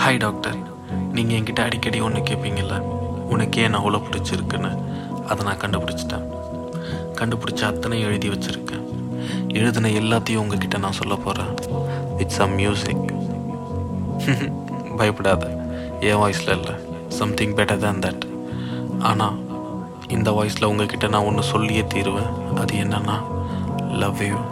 hi doctor நீங்கள் என்கிட்ட அடிக்கடி ஒன்று கேட்பீங்கல்ல உனக்கு ஏன் அவ்வளோ பிடிச்சிருக்குன்னு அதை நான் கண்டுபிடிச்சிட்டேன் கண்டுபிடிச்ச அத்தனை எழுதி வச்சுருக்கேன் எழுதின எல்லாத்தையும் உங்ககிட்ட நான் சொல்ல போகிறேன் இட்ஸ் அ மியூசிக் பயப்படாத என் வாய்ஸில் இல்லை சம்திங் பெட்டர் தேன் தட் ஆனால் இந்த வாய்ஸில் உங்ககிட்ட நான் ஒன்று சொல்லியே தீருவேன் அது என்னன்னா லவ் யூ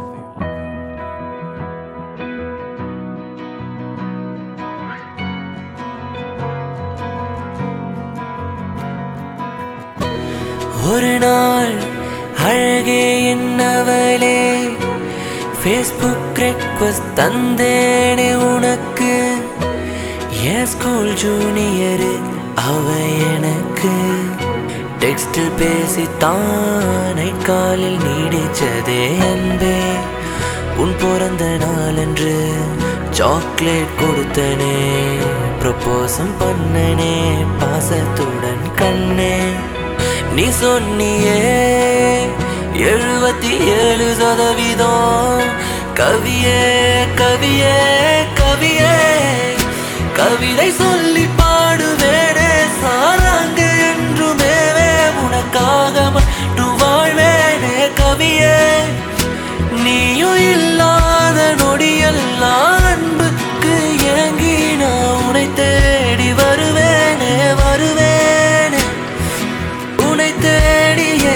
ஒரு நாள் அழகே என்னவளே ஃபேஸ்புக் ரெக்வஸ்ட் தந்தேனே உனக்கு என் ஸ்கூல் ஜூனியரு அவ எனக்கு டெக்ஸ்டில் பேசித்தானை காலில் நீடிச்சதே அன்பே உன் பிறந்த நாளன்று சாக்லேட் கொடுத்தனே ப்ரப்போசம் பண்ணனே பாசத்துடன் கண்ணே நீ சொன்னியே எழுபத்தி ஏழு சதவீதம் கவியே கவியே கவியே கவிதை சொல்லி பாடுவேனே சாராங்க என்றுமேவே உனக்காக மட்டும் வாழ்வேனே கவியே நீயும் இல்லாத நொடியெல்லாம் அன்புக்கு ஏங்கி நான் உன்னை தேடி வருவேனே வருவேனே உன்னை தேடியே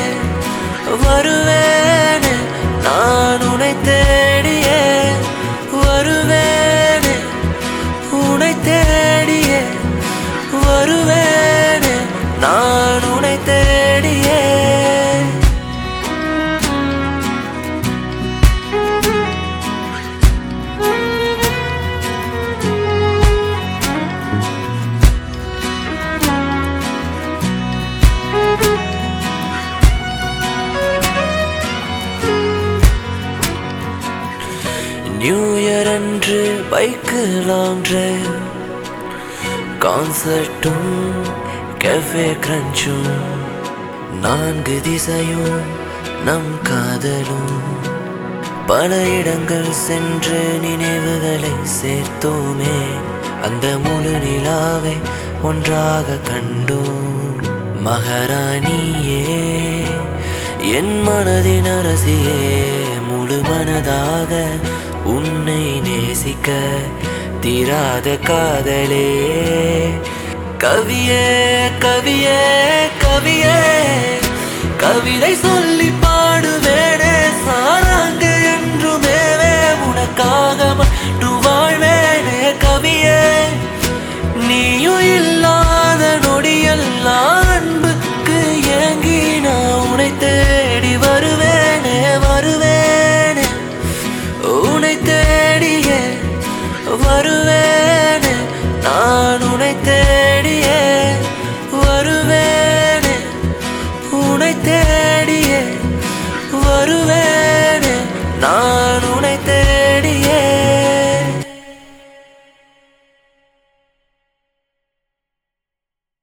வருவேனே நான் உன்னை தேடியே வருவேனே உன்னை தேடியே வருவேனே நான் உன்னை தேடியே நியூ இயர் அன்று பைக்கு லாங் டிரைவ் கான்சர்ட்டும் கெஃபே கிரன்ச்சும் நான்கு திசையும் நம் காதலும் பல இடங்கள் சென்று நினைவுகளை சேர்த்தோமே அந்த முழு நிலாவை ஒன்றாக கண்டோம் மகாராணியே என் மனதின் அரசியே முழு மனதாக உன்னை நேசிக்க தீராத காதலே கவியே கவியே கவியே கவிதை சொல்லி பாடுவேனே சார